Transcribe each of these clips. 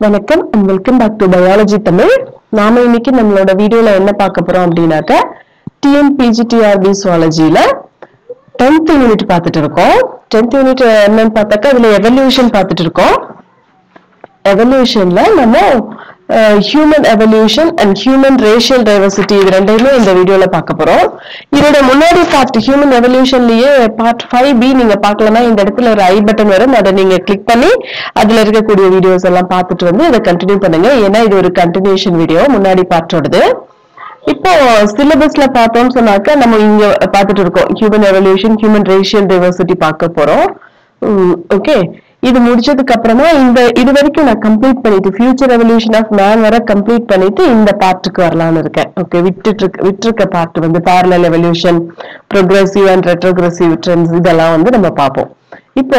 வணக்கம் and welcome back to biology Tamil நாம இன்னைக்கு நம்மளோட வீடியோல என்ன பார்க்க போறோம் அப்படின்னாக்க டிஎன்பிஜிடிஆர்பி சுவாலஜியில டென்த் யூனிட் பார்த்துட்டு இருக்கோம் டென்த் யூனிட் என்னன்னு பார்த்தாக்கா அதுல எவல்யூஷன் பார்த்துட்டு இருக்கோம் எவல்யூஷன்ல நம்ம human evolution and human racial diversity இது ரெண்டையுமே இந்த வீடியோல பார்க்க போறோம் இதோட முன்னாடி பார்ட் ஹியூமன் எவல்யூஷன்லயே பார்ட் ஃபைவ் பி நீங்க பார்க்கலன்னா இந்த இடத்துல ஒரு ஐ பட்டன் வரும் அதை நீங்க கிளிக் பண்ணி அதுல இருக்கக்கூடிய வீடியோஸ் எல்லாம் பார்த்துட்டு வந்து இதை கண்டினியூ பண்ணுங்க ஏன்னா இது ஒரு கண்டினியூஷன் வீடியோ முன்னாடி பார்ட்டோடது இப்போ சிலபஸ்ல பார்த்தோம்னு சொன்னாக்க நம்ம இங்க பார்த்துட்டு இருக்கோம் human evolution human racial diversity பார்க்க போறோம் ஓகே இது முடிச்சதுக்கு அப்புறமா இந்த இது வரைக்கும் நான் கம்ப்ளீட் பண்ணிட்டு ஃபியூச்சர் எவல்யூஷன் ஆஃப் மேன் வர கம்ப்ளீட் பண்ணிட்டு இந்த பார்ட்டுக்கு வரலாம்னு இருக்கேன் ஓகே விட்டுட்டு இருக்க விட்டுருக்க பார்ட் வந்து parallel evolution progressive and retrogressive trends இதெல்லாம் வந்து நம்ம பார்ப்போம் இப்போ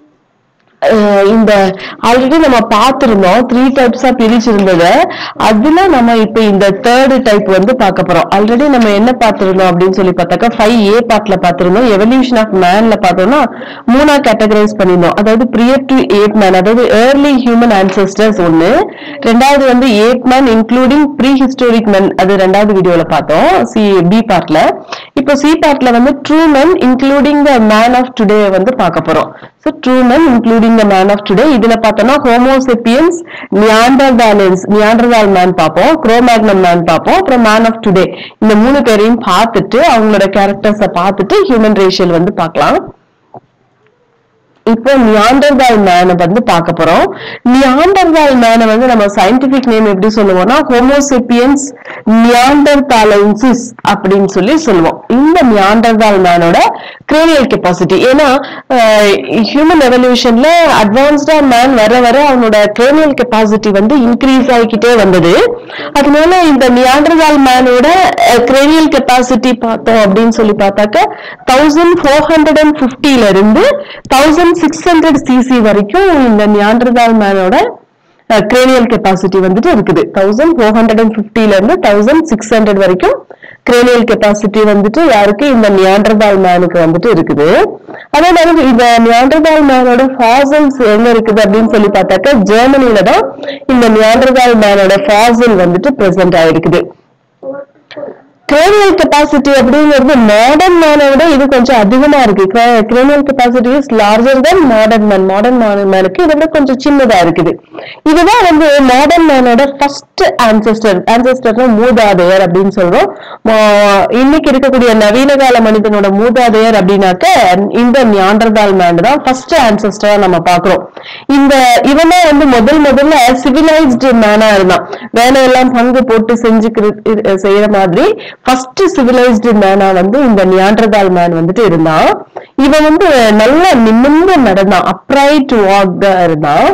அஹ் இந்த ஆல்ரெடி நம்ம பார்த்திருந்தோம் த்ரீ டைப்ஸா பிரிச்சிருந்தது அதுல நம்ம இப்ப இந்த தேர்டு டைப் வந்து பார்க்க போறோம் ஆல்ரெடி நம்ம என்ன பார்த்திருந்தோம் அப்படின்னு சொல்லி பார்த்தாக்கா ஃபைவ் ஏ பார்ட்ல பார்த்திருந்தோம் எவல்யூஷன் ஆஃப் மேன்ல பார்த்தோம்னா மூணா கேட்டகரைஸ் பண்ணியிருந்தோம் அதாவது ப்ரியர் டு ஏப் மேன் அதாவது ஏர்லி ஹியூமன் ஆன்செஸ்டர்ஸ் ஒண்ணு ரெண்டாவது வந்து ape man including prehistoric man அது ரெண்டாவது வீடியோல பார்த்தோம் சி பி பார்ட்ல இப்போ சி பார்ட்ல வந்து true man including the man of today வந்து பார்க்க போறோம் so true man including the man of today இதுல பார்த்தோம்னா ஹோமோசெப்பியன்ஸ் நியாண்டர்தாலன்ஸ் நியாண்டர்தால் மேன் பார்ப்போம் குரோமேக்னம் மேன் பார்ப்போம் அப்புறம் மேன் ஆஃப் டுடே இந்த மூணு பேரையும் பார்த்துட்டு அவங்களோட கேரக்டர்ஸை பார்த்துட்டு ஹியூமன் ரேஷியல் வந்து பார்க்கலாம் இப்போ நியாண்டர்தால் மேனை வந்து பார்க்க போறோம் நியாண்டர்தால் மேனை வந்து நம்ம சயின்டிபிக் நேம் எப்படி சொல்லுவோம்னா ஹோமோசெப்பியன்ஸ் நியாண்டர்தாலன்சிஸ் அப்படின்னு சொல்லி சொல்லுவோம் இந்த நியாண்டர்தால் மேனோட கிரேனியல் கெப்பாசிட்டி ஏன்னா ஹியூமன் எவல்யூஷன்ல அட்வான்ஸ்டா மேன் வர வர அவனோட கிரேனியல் கெப்பாசிட்டி வந்து இன்க்ரீஸ் ஆகிக்கிட்டே வந்தது அதனால இந்த நியாண்டர்தால் மேனோட கிரேனியல் கெப்பாசிட்டி பார்த்தோம் அப்படின்னு சொல்லி பார்த்தாக்க தௌசண்ட் ஃபோர் ஹண்ட்ரட் அண்ட் பிப்டில இருந்து தௌசண்ட் சிக்ஸ் ஹண்ட்ரட் சிசி வரைக்கும் இந்த நியாண்டர்தால் மேனோட கிரேனியல் கெப்பாசிட்டி வந்துட்டு இருக்குது தௌசண்ட் ஃபோர் ஹண்ட்ரட் அண்ட் பிப்டில இருந்து தௌசண்ட் சிக்ஸ் ஹண்ட்ரட் வரைக்கும் கிரேனியல் கெப்பாசிட்டி வந்துட்டு யாருக்கு இந்த நியாண்டர்தால் மேனுக்கு வந்துட்டு இருக்குது அதே மாதிரி இந்த நியாண்டர்தால் மேனோட ஃபாசல்ஸ் எங்க இருக்குது அப்படின்னு சொல்லி பார்த்தாக்க ஜெர்மனில தான் இந்த நியாண்டர்தால் மேனோட ஃபாசல் வந்துட்டு பிரசன்ட் ஆயிருக்குது கிரேனியல் கெப்பாசிட்டி அப்படிங்கிறது மாடர்ன் மேனை விட இது கொஞ்சம் அதிகமா இருக்கு cranial capacity is larger then modern man modern மேனுக்கு இதை விட கொஞ்சம் சின்னதா இருக்குது இதுதான் வந்து மாடர்ன் மேனோட ஃபர்ஸ்ட் ஆன்செஸ்டர் ஆன்செஸ்டர்னா மூதாதையர் அப்படின்னு சொல்றோம் இன்னைக்கு இருக்கக்கூடிய நவீன கால மனிதனோட மூதாதையர் அப்படின்னாக்க இந்த நியாண்டர்தால் மேன் தான் ஃபர்ஸ்ட் ஆன்செஸ்டரா நம்ம பாக்குறோம் இந்த இவன் தான் வந்து முதல் முதல்ல சிவிலைஸ்டு மேனா இருந்தான் வேலையெல்லாம் பங்கு போட்டு செஞ்சுக்கிறது செய்யற மாதிரி ஃபர்ஸ்ட் சிவிலைஸ்டு மேனா வந்து இந்த நியாண்டர்தால் மேன் வந்துட்டு இருந்தான் இவன் வந்து நல்லா நிமிர்ந்து நடந்தான் அப்ரைட் வாக் இருந்தான்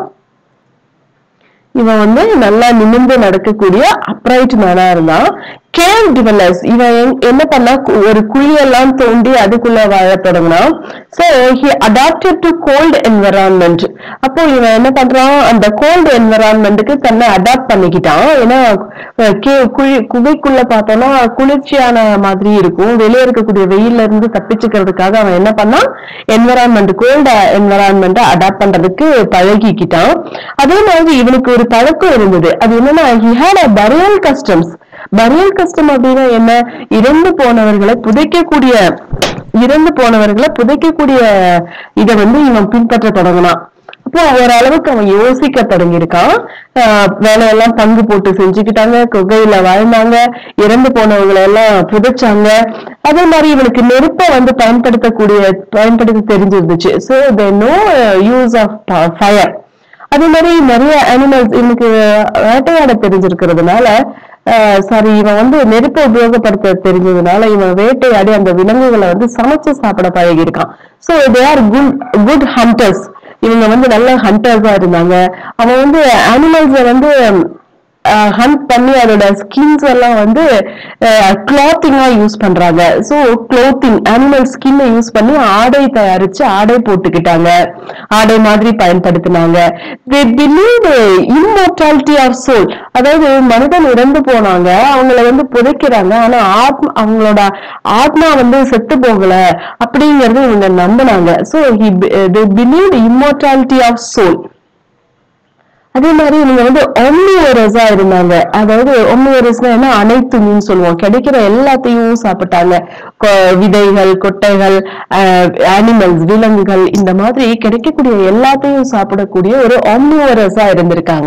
இவன் வந்து நல்லா நிமிர்ந்து நடக்கக்கூடிய அப்ரைட் மேனா இருந்தான் கேவ் டிவலர்ஸ் இவன் என்ன பண்ணா ஒரு குழியெல்லாம் தோண்டி அதுக்குள்ள வாழ தொடங்கினான் so he adapted to cold environment அப்போ இவன் என்ன பண்றான் அந்த கோல்டு என்வரான்மெண்ட்டுக்கு தன்னை அடாப்ட் பண்ணிக்கிட்டான் ஏன்னா குழி குகைக்குள்ள பார்த்தோம்னா குளிர்ச்சியான மாதிரி இருக்கும் வெளியே இருக்கக்கூடிய வெயில்ல இருந்து தப்பிச்சுக்கிறதுக்காக அவன் என்ன பண்ணான் என்வரான்மெண்ட் கோல்டு என்வரான்மெண்ட்டை அடாப்ட் பண்றதுக்கு பழகிக்கிட்டான் அதே மாதிரி இவனுக்கு ஒரு பழக்கம் இருந்தது அது என்னன்னா he had a burial customs burial custom அப்படின்னா என்ன இறந்து போனவர்களை புதைக்கக்கூடிய இறந்து போனவர்களை புதைக்கக்கூடிய இதை வந்து இவன் பின்பற்ற தொடங்கினான் அப்போ ஓரளவுக்கு அவன் யோசிக்க தொடங்கியிருக்கான் வேலையெல்லாம் பங்கு போட்டு செஞ்சுக்கிட்டாங்க குகையில வாழ்ந்தாங்க இறந்து போனவங்களை எல்லாம் புதைச்சாங்க அதே மாதிரி இவனுக்கு நெருப்பை வந்து பயன்படுத்தக்கூடிய பயன்படுத்த தெரிஞ்சிருந்துச்சு so the know use of fire அதே மாதிரி நிறைய அனிமல்ஸ் இவனுக்கு வேட்டையாட தெரிஞ்சிருக்கிறதுனால சாரி இவன் வந்து நெருப்பை உபயோகப்படுத்த தெரிஞ்சதுனால இவன் வேட்டையாடி அந்த விலங்குகளை வந்து சமைச்சு சாப்பிட பழகி இருக்கான் so they are good good hunters இவங்க வந்து நல்ல ஹண்டர்ஸா இருந்தாங்க அவன் வந்து அனிமல்ஸை வந்து ஹண்ட் பண்ணி அதோட ஸ்கின்ஸ் எல்லாம் வந்து கிளாத்திங்கா யூஸ் பண்றாங்க ஸோ கிளோத்திங் அனிமல் ஸ்கின்னை யூஸ் பண்ணி ஆடை தயாரிச்சு ஆடை போட்டுக்கிட்டாங்க ஆடை மாதிரி பயன்படுத்தினாங்க the believe immortality of soul அதாவது மனிதன் இறந்து போனாங்க அவங்கள வந்து புதைக்கிறாங்க ஆனா ஆத்மா அவங்களோட ஆத்மா வந்து செத்து போகல அப்படிங்கறது இவங்க நம்பினாங்க so the believe immortality of soul அதே மாதிரி நீங்க வந்து ஒம்னிவரஸா இருந்தாங்க அதாவது ஒம்னிவரஸ்னா என்ன அனைத்துமின்னு சொல்லுவோம் கிடைக்கிற எல்லாத்தையும் சாப்பிட்டாங்க கொ- விதைகள் கொட்டைகள் அனிமல்ஸ் விலங்குகள் இந்த மாதிரி கிடைக்கக்கூடிய எல்லாத்தையும் சாப்பிடக்கூடிய ஒரு ஒம்னிவரஸா இருந்திருக்காங்க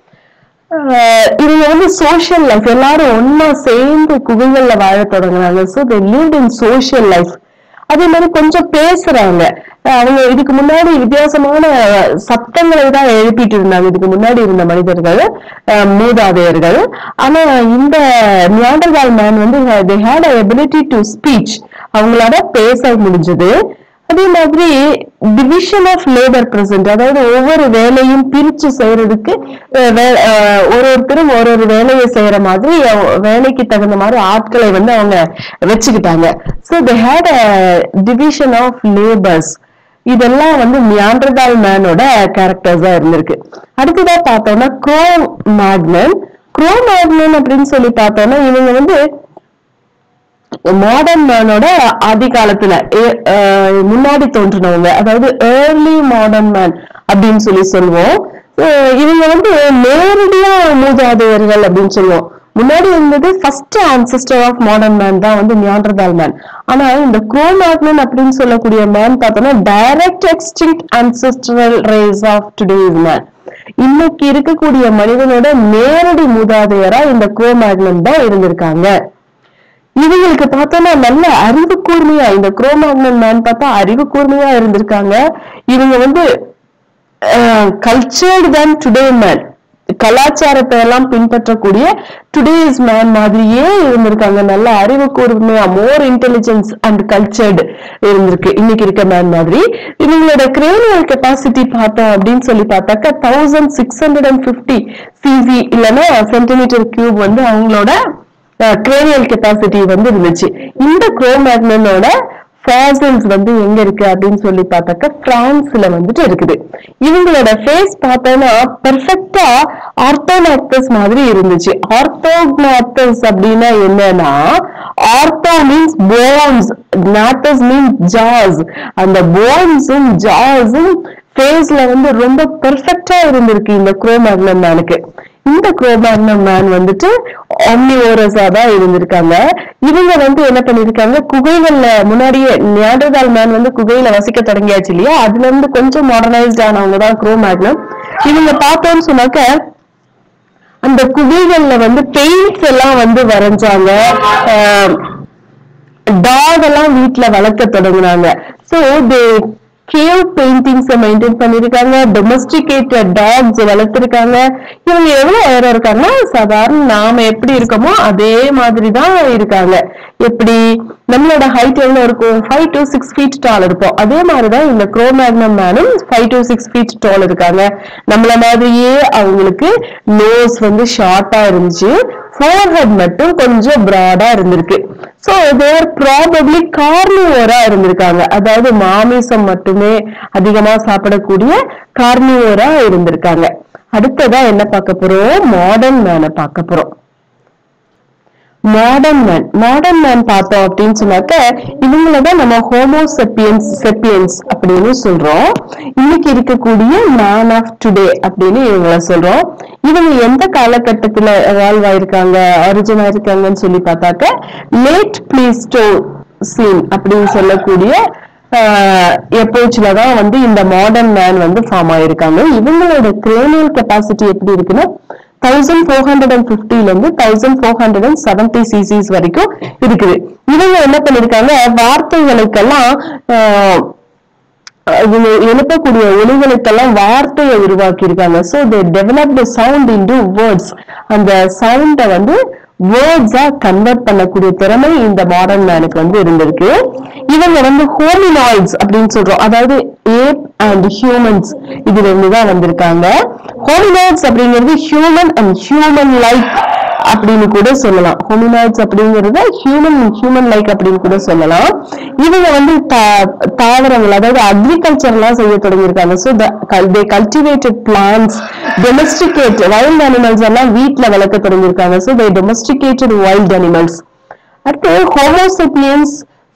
ஆஹ் இவங்க வந்து சோஷியல் லைஃப் எல்லாரும் ஒண்ணா சேர்ந்து குகைகள்ல வாழ தொடங்குறாங்க so they live in social life அதே மாதிரி கொஞ்சம் பேசுறாங்க ஆஹ் அவங்க இதுக்கு முன்னாடி வித்தியாசமான சத்தங்களை தான் எழுப்பிட்டு இருந்தாங்க இதுக்கு முன்னாடி இருந்த மனிதர்கள் ஆஹ் மூதாதையர்கள் ஆனா இந்த நியாண்டர்கால் மேன் வந்து they had ability to speech அவங்களால பேச முடிஞ்சது அதே மாதிரி டிவிஷன் ஆஃப் லேபர் பிரசன்ட் அதாவது ஒவ்வொரு வேலையும் பிரிச்சு செய்யறதுக்கு அஹ் வே- அஹ் ஒரு ஒருத்தரும் ஒரு ஒரு வேலையை செய்யற மாதிரி அவ- வேலைக்கு தகுந்த மாதிரி ஆட்களை வந்து அவங்க வச்சுக்கிட்டாங்க so they had division of labours இதெல்லாம் வந்து மியாண்டர்கால் மேனோட கேரக்டர்ஸா இருந்திருக்கு அடுத்ததா பார்த்தோம்னா க்ரோ மேக்னன் க்ரோ மேக்னன் அப்படின்னு சொல்லி பார்த்தோம்னா இவங்க வந்து மாடர்ன் மேனோட ஆதி காலத்துல ஏ- அஹ் முன்னாடி தோன்றினவங்க அதாவது ஏர்லி மாடர்ன் மேன் அப்படின்னு சொல்லி சொல்லுவோம் அஹ் இவங்க வந்து நேரடியா மூதாதையர்கள் அப்படின்னு சொல்லுவோம் முன்னாடி இருந்தது first ancestor of modern man தான் வந்து நியாண்டர்தால் மேன் ஆனா இந்த குரோமேக்னன் அப்படின்னு சொல்லக்கூடிய மேன் பார்த்தோம்னா direct extinct ancestral race of today's man இன்னைக்கு இருக்கக்கூடிய மனிதனோட நேரடி மூதாதையரா இந்த குரோமேக்னன் தான் இருந்திருக்காங்க இவங்களுக்கு பார்த்தோம்னா நல்ல அறிவு கூர்மையா இந்த குரோமாக்னன் மேன் பார்த்தா அறிவு கூர்மையா இருந்திருக்காங்க இவங்க வந்து கல்ச்சர்டு தான் டுடே மேன் கலாச்சாரத்தை எல்லாம் பின்பற்றக்கூடிய டுடேஸ் மேன் மாதிரியே இருந்திருக்காங்க நல்ல அறிவு கூர்மையா மோர் இன்டெலிஜென்ஸ் அண்ட் கல்ச்சர்டு இருந்திருக்கு இன்னைக்கு இருக்க மேன் மாதிரி இவங்களோட கிரேனியல் கெப்பாசிட்டி பார்த்தோம் அப்படின்னு சொல்லி பார்த்தாக்க thousand six hundred and fifty CC இல்லைன்னா சென்டிமீட்டர் கியூப் வந்து அவங்களோட கிரேனியல் கெப்பாசிட்டி வந்து இருந்துச்சு இந்த குரோமேக்னனோட ஃபாசில்ஸ் வந்து எங்க இருக்கு அப்படின்னு சொல்லி பார்த்தாக்க பிரான்ஸ்ல வந்துட்டு இருக்குது இவங்களோட ஃபேஸ் பார்த்தோம்னா பெர்ஃபெக்டா ஆர்த்தோநாக்டஸ் மாதிரி இருந்துச்சு ஆர்த்தோநாக்டஸ் அப்படின்னா என்னன்னா ortho means bones gnathus means jaws அந்த போன்ஸும் ஜாஸும் ஃபேஸ்ல வந்து ரொம்ப பெர்ஃபெக்டா இருந்திருக்கு இந்த குரோமேக்னம் மேனுக்கு இந்த குரோமேக்னம் மேன் வந்துட்டு ஒம்னிவோரஸா தான் இருந்திருக்காங்க இவங்க வந்து என்ன பண்ணிருக்காங்க குகைகள்ல முன்னாடியே நியாண்டர்தால் மேன் வந்து குகையில வசிக்க தொடங்கியாச்சு இல்லையா அதுல இருந்து கொஞ்சம் மாடர்னைஸ்ட் ஆனவங்க தான் குரோமேக்னம் இவங்க பார்த்தோம்னு சொன்னாக்க அந்த குகைகள்ல வந்து பெயிண்ட்ஸ் எல்லாம் வந்து வரைஞ்சாங்க டாக் எல்லாம் வீட்ல வளர்க்க தொடங்குனாங்க so they cave paintings maintain பண்ணிருக்காங்க டொமஸ்டிகேட்டட் டாக்ஸ் வளர்த்திருக்காங்க இவங்க எவ்வளவு உயரம் இருக்காங்கன்னா சாதாரண நாம எப்படி இருக்கோமோ அதே மாதிரி தான் இருக்காங்க எப்படி நம்மளோட ஹைட் எவ்வளவு இருக்கும் five to six feet tall இருப்போம் அதே மாதிரிதான் இந்த குரோமேக்னம் மேனும் five to six feet tall இருக்காங்க நம்மள மாதிரியே அவங்களுக்கு நோஸ் வந்து ஷார்ட்டா இருந்துச்சு ஃபோர்ஹெட் மட்டும் கொஞ்சம் ப்ராடா இருந்திருக்கு சோ தேர் ப்ராபப்ளி கார்னிவோரா இருந்திருக்காங்க அதாவது மாமிசம் மட்டுமே அதிகமா சாப்பிடக்கூடிய கார்னிவோரா இருந்திருக்காங்க அடுத்ததா என்ன பார்க்க போறோம் மாடர்ன் மேனை பார்க்க போறோம் மாடர்ன் மேன் மாடர்ன் மேன் பார்த்தோம் அப்படின்னு சொன்னாக்க இவங்கள தான் நம்ம ஹோமோ செப்பியன்ஸ் செப்பியன்ஸ் அப்படின்னு சொல்றோம் இன்னைக்கு இருக்கக்கூடிய மேன் ஆஃப் டுடே அப்படின்னு இவங்கள சொல்றோம் இவங்க எந்த காலகட்டத்துல எவால்வ் ஆயிருக்காங்க ஒரிஜினா இருக்காங்கன்னு சொல்லி பார்த்தாக்க லேட் பிளீஸ்டோ சீன் அப்படின்னு சொல்லக்கூடிய எப்போச்சில தான் வந்து இந்த மாடர்ன் மேன் வந்து ஃபார்ம் ஆயிருக்காங்க இவங்களோட கிரேனியல் கெப்பாசிட்டி எப்படி இருக்குன்னா தௌசண்ட் ஃபோர் ஹண்ட்ரட் அண்ட் பிப்டில இருந்து thousand four hundred and seventy CCs வரைக்கும் இருக்குது இவங்க என்ன பண்ணிருக்காங்க வார்த்தைகளுக்கெல்லாம் ஆஹ், இவங்க எழுப்பக்கூடிய ஒலிகளுக்கெல்லாம் வார்த்தையை உருவாக்கி இருக்காங்க so they developed sound into words அந்த சவுண்டை வந்து வேர்ட்ஸா கன்வெர்ட் பண்ணக்கூடிய திறமை இந்த மாடர்ன் மேனுக்கு வந்து இருந்திருக்கு இவங்க வந்து ஹோமினாய்ட்ஸ் அப்படின்னு சொல்றோம் அதாவது ஏப் அண்ட் ஹியூமன்ஸ் இதுல இருந்து தான் வந்திருக்காங்க ஹோமினாய்ட்ஸ் அப்படிங்கிறது ஹியூமன் அண்ட் ஹியூமன் லைக் அப்படின்னு கூட சொல்லலாம் ஹோமினாய்ட்ஸ் அப்படிங்கறத ஹியூமன் ஹியூமன் லைக் அப்படின்னு கூட சொல்லலாம் இவங்க வந்து தா- தாவரங்கள் அதாவது அக்ரிகல்ச்சர் எல்லாம் செய்ய தொடங்கியிருக்காங்க so they cultivated plants domesticate wild animals எல்லாம் வீட்ல வளர்க்க தொடங்கியிருக்காங்க so they domesticated wild animals அடுத்து ஹோமோசெப்பியன்ஸ்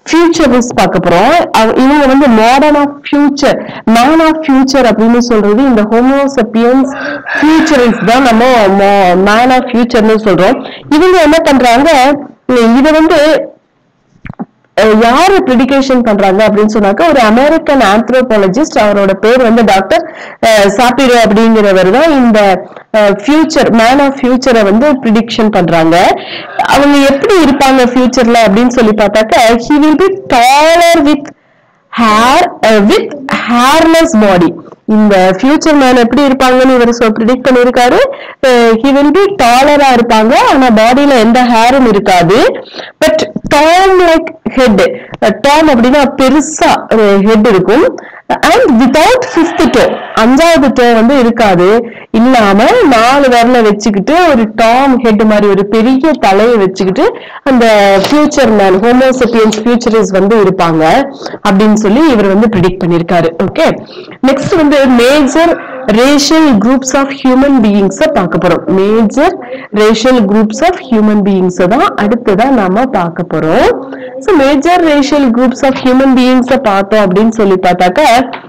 ஃபியூச்சரிஸ்ட் பார்க்க போறோம் அவ- இவங்க வந்து modern of future man of future அப்படின்னு சொல்றது இந்த ஹோமோசப்பியன்ஸ் ஃபியூச்சரிஸ்ட் தான் நம்ம மேன் ஆஃப் ஃபியூச்சர்னு சொல்றோம் இவங்க என்ன பண்றாங்க இதை வந்து அஹ் யாரு ப்ரிடிகேஷன் பண்றாங்க அப்படின்னு சொன்னாக்க ஒரு அமெரிக்கன் ஆந்த்ரோபாலஜிஸ்ட் அவரோட பேர் வந்து டாக்டர் சாப்பிரோ அப்படிங்கிறவர் தான் இந்த ஃபியூச்சர் மேன் ஆஃப் ஃபியூச்சரை வந்து ப்ரிடிக்ஷன் பண்றாங்க அவங்க எப்படி இருப்பாங்க ஃபியூச்சர்ல அப்படின்னு சொல்லி பார்த்தாக்க he will be taller with hair with hairless body இந்த ஃபியூச்சர் மேன் எப்படி இருப்பாங்கன்னு இவர் சொ ப்ரிடிக்ட் பண்ணியிருக்காரு ஹி வில் பி டாலரா இருப்பாங்க ஆனா பாடியில எந்த ஹேரும் இருக்காது but dome like head dome அப்படின்னா பெருசா ஹெட் இருக்கும் அண்ட் வித்தவுட் ஃபிஃப்த் டோ அஞ்சாவது டோ வந்து இருக்காது இல்லாம நாலு விரல வச்சுக்கிட்டு ஒரு டாம் ஹெட் மாதிரி ஒரு பெரிய தலையை வச்சுக்கிட்டு அந்த ஃபியூச்சர் மேன் ஹோமோசெபியன்ஸ் ஃபியூச்சரிஸ் வந்து இருப்பாங்க அப்படின்னு சொல்லி இவர் வந்து ப்ரிடிக்ட் பண்ணியிருக்காரு ஓகே நெக்ஸ்ட் வந்து major racial groups of human beings பார்க்க போறோம் major racial groups of human beings தான் அடுத்ததான் நாம பார்க்க போறோம் so major racial groups of human beings பார்த்தோம் அப்படின்னு சொல்லி பார்த்தாக்க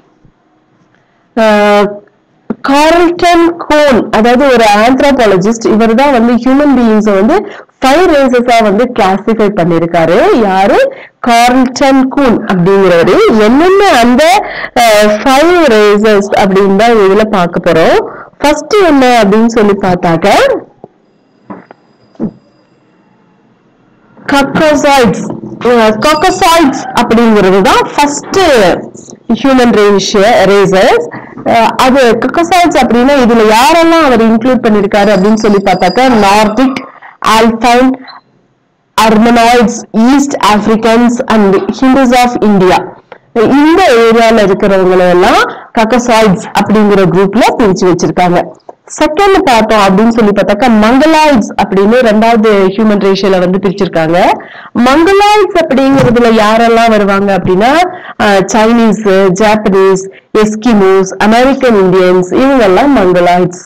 கார்ல்டன் கோன் அதாவது ஒரு ஆந்த்ரோபாலஜிஸ்ட் இவர் தான் வந்து ஹியூமன் பீயிங்ஸை வந்து ஃபைவ் ரேசஸா வந்து கிளாசிஃபை பண்ணியிருக்காரு யாரு கார்ல்டன் கூன் அப்படிங்கிறவரு என்னென்ன அந்த ஃபைவ் ரேசஸ் அப்படின்னு தான் இதுல பார்க்க போறோம் ஃபர்ஸ்ட் என்ன அப்படின்னு சொல்லி பார்த்தாக்க கக்கோசாய்ட்ஸ் கக்கோசாய்ட்ஸ் அப்படிங்கிறது தான் ஃபர்ஸ்ட் ஹியூமன் ரேஷ் ரேசஸ் அது கக்கோசாய்ட்ஸ் அப்படின்னா இதுல யாரெல்லாம் அவர் இன்க்ளூட் பண்ணிருக்காரு அப்படின்னு சொல்லி பார்த்தாக்க Nordic Alpine Armenoids East Africans and Hindus of India இந்த ஏரியால இருக்கிறவங்களை எல்லாம் கக்கசாய்ட்ஸ் அப்படிங்கிற குரூப்ல பிரிச்சு வச்சிருக்காங்க செகண்ட் பார்த்தோம் அப்படின்னு சொல்லி பார்த்தாக்கா மங்கலாய்ட்ஸ் அப்படின்னு ரெண்டாவது ஹியூமன் ரேஷியோல வந்து பிரிச்சிருக்காங்க மங்கலாய்ட்ஸ் அப்படிங்கிறதுல யாரெல்லாம் வருவாங்க அப்படின்னா Chinese Japanese Eskimos American Indians இவங்க எல்லாம் மங்கலாய்ட்ஸ்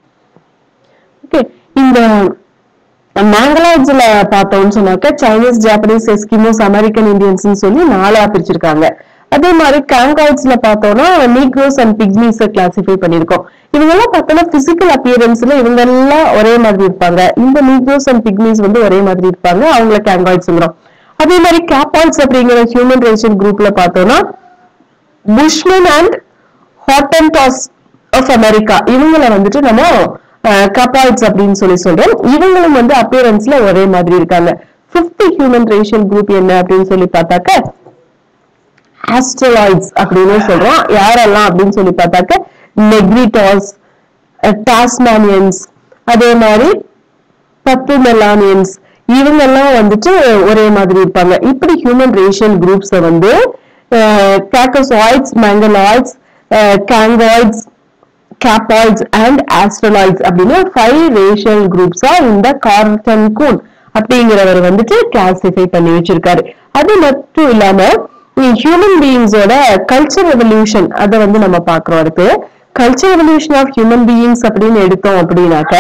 ஓகே இந்த மேங்கலாய்ட்ஸ்ல பார்த்தோம்னு சொன்னாக்க Chinese Japanese Eskimos American Indians சொல்லி நாலா பிரிச்சிருக்காங்க அதே மாதிரி கேங்காய்ட்ஸ்ல பார்த்தோம்னா நீக்ரோஸ் அண்ட் பிக்மீஸ் கிளாசிஃபை பண்ணிருக்கோம் இவங்க எல்லாம் பார்த்தோம்னா பிசிக்கல் அப்பியரன்ஸ்ல இவங்க எல்லாம் ஒரே மாதிரி இருப்பாங்க இந்த நீக்ரோஸ் அண்ட் பிக்மீஸ் வந்து ஒரே மாதிரி இருப்பாங்க அவங்கள கேங்காய்ட்ஸ்ங்கிறோம் அதே மாதிரி கேப்பாய்ட்ஸ் அப்படிங்கிற ஹியூமன் ரேஷன் குரூப்ல பார்த்தோம்னா Bushman and Hottentots of America இவங்கள வந்துட்டு நம்ம கப்பாய்ட்ஸ் அப்படின்னு சொல்லி சொல்றோம் இவங்களும் வந்து அப்பியரன்ஸ்ல ஒரே மாதிரி இருக்காங்க பிப்த் ஹியூமன் ரேஷியல் குரூப் என்ன அப்படின்னு சொல்லி பார்த்தாக்க ஆஸ்ட்ரலாய்ட்ஸ் அப்படின்னு சொல்றோம் யாரெல்லாம் அப்படின்னு சொல்லி பார்த்தாக்க நெக்ரிட்டாஸ் டாஸ்மானியன்ஸ் அதே மாதிரி பத்து மெலானியன்ஸ் இவங்க எல்லாம் வந்துட்டு ஒரே மாதிரி இருப்பாங்க இப்படி ஹியூமன் ரேஷியல் குரூப்ஸ் வந்து கேக்கசாய்ட்ஸ் மேங்கலாய்ட்ஸ் கேங்காய்ட்ஸ் கேப்பாய்ட்ஸ் அண்ட் ஆஸ்ட்ரலாய்ட்ஸ் அப்படின்னு ஃபைவ் ரேஷியல் குரூப்ஸா இந்த கார்டன் கூன் அப்படிங்கிறவர் வந்துட்டு கிளாசிஃபை பண்ணி வச்சிருக்காரு அது மட்டும் இல்லாம ஹியூமன் பீயிங்ஸோட கல்ச்சர் ரெவல்யூஷன் அதை வந்து நம்ம பாக்குறோம் அடுத்து culture revolution of human beings அப்படின்னு எடுத்தோம் அப்படின்னாக்க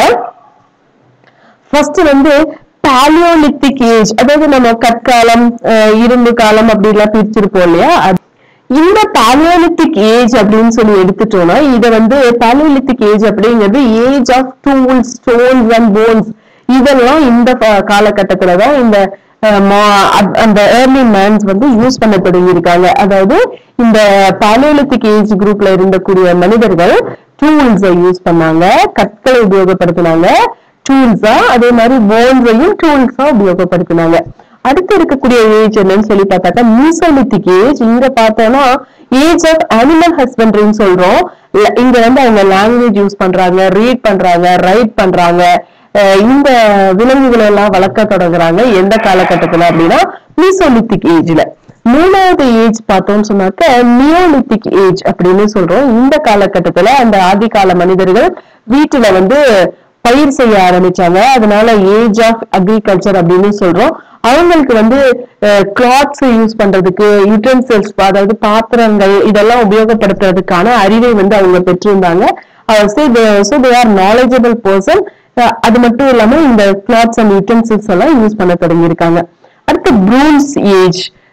ஃபர்ஸ்ட் வந்து பாலியோலித்திக் ஏஜ் அதாவது நம்ம கற்காலம் அஹ் இரும்பு காலம் அப்படிலாம் பிரிச்சிருப்போம் இல்லையா அது இந்த பாலியோலித்திக் ஏஜ் அப்படின்னு சொல்லி எடுத்துட்டோம்னா இத வந்து பாலியோலித்திக் ஏஜ் அப்படிங்கிறது age of tools stones and bones இதெல்லாம் இந்த கா- காலகட்டத்துல தான் இந்த அஹ், மா- அத்- அந்த ஏர்லி மேன்ஸ் வந்து யூஸ் பண்ண தொடங்கியிருக்காங்க அதாவது இந்த பாலியோலித்திக் ஏஜ் குரூப்ல இருந்தக்கூடிய மனிதர்கள் டூல்ஸை யூஸ் பண்ணாங்க கற்களை உபயோகப்படுத்தினாங்க டூல்ஸா அதே மாதிரி போன்ஸையும் டூல்ஸா உபயோகப்படுத்தினாங்க அடுத்து இருக்கக்கூடிய ஏஜ் என்னன்னு சொல்லி பார்த்தாக்கா மீசோலித்திக் ஏஜ் இங்க பார்த்தோம்னா ஏஜ் ஆஃப் அனிமல் ஹஸ்பண்ட்ரின்னு சொல்றோம் ல- இங்க வந்து அவங்க லாங்குவேஜ் யூஸ் பண்றாங்க ரீட் பண்றாங்க ரைட் பண்றாங்க அஹ் இந்த விலங்குகளை எல்லாம் வளர்க்க தொடங்குறாங்க எந்த காலகட்டத்துல அப்படின்னா மீசோலித்திக் ஏஜ்ல மூணாவது ஏஜ் பார்த்தோம்னு சொன்னாக்க நியோலித்திக் ஏஜ் அப்படின்னு சொல்றோம் இந்த காலகட்டத்துல அந்த ஆதிகால மனிதர்கள் வீட்டுல வந்து பயிர் செய்ய ஆரம்பிச்சாங்க அதனால ஏஜ் ஆஃப் அக்ரிகல்ச்சர் அப்படின்னு சொல்றோம் அவங்களுக்கு வந்து கிளாத்ஸ் யூஸ் பண்றதுக்கு யூட்டன்சில்ஸ் அதாவது பாத்திரங்கள் இதெல்லாம் உபயோகப்படுத்துறதுக்கான அறிவை வந்து அவங்க பெற்றிருந்தாங்க so they are knowledgeable person அது மட்டும் இல்லாம இந்த கிளாத்ஸ் அண்ட் யூட்டன்சில்ஸ் எல்லாம் யூஸ் பண்ண தொடங்கியிருக்காங்க அடுத்து bronze age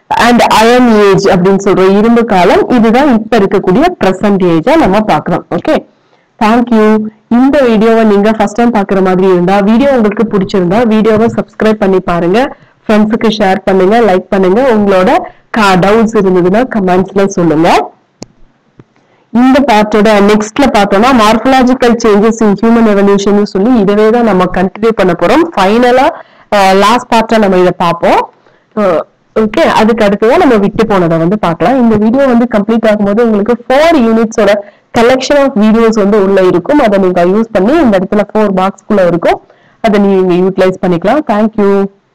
and iron age அப்படின்னு சொல்றோம் இரும்பு காலம் இதுதான் இப்ப இருக்கக்கூடிய பிரசன்ட் ஏஜா நம்ம பார்க்கலாம் ஓகே தேங்க்யூ இந்த வீடியோவை நீங்க ஃபர்ஸ்ட் டைம் பாக்குற மாதிரி இருந்தா வீடியோ உங்களுக்கு பிடிச்சிருந்தா வீடியோவை சப்ஸ்கிரைப் பண்ணி பாருங்க ஃப்ரெண்ட்ஸுக்கு ஷேர் பண்ணுங்க லைக் பண்ணுங்க உங்களோட டவுட்ஸ் இருந்ததுன்னா கமெண்ட்ஸ்ல சொல்லுங்க இந்த பார்ட்டோட நெக்ஸ்ட்ல பார்த்தோம்னா morphological changes in human evolution சொல்லி இதவே தான் நம்ம கண்டினியூ பண்ண போறோம் ஃபைனலா லாஸ்ட் பார்ட்டா நம்ம இதை பார்ப்போம் ஓகே அதுக்கு அடுத்ததான் நம்ம விட்டு போனதை வந்து பார்க்கலாம் இந்த வீடியோ வந்து கம்ப்ளீட் ஆகும்போது உங்களுக்கு ஃபோர் யூனிட்ஸோட கலெக்ஷன் ஆஃப் வீடியோஸ் வந்து உள்ள இருக்கும் அதை நீங்க யூஸ் பண்ணி இந்த இடத்துல ஃபோர் பாக்ஸ்க்குள்ள இருக்கும் அதை நீங்க யூட்டிலைஸ் பண்ணிக்கலாம் தேங்க்யூ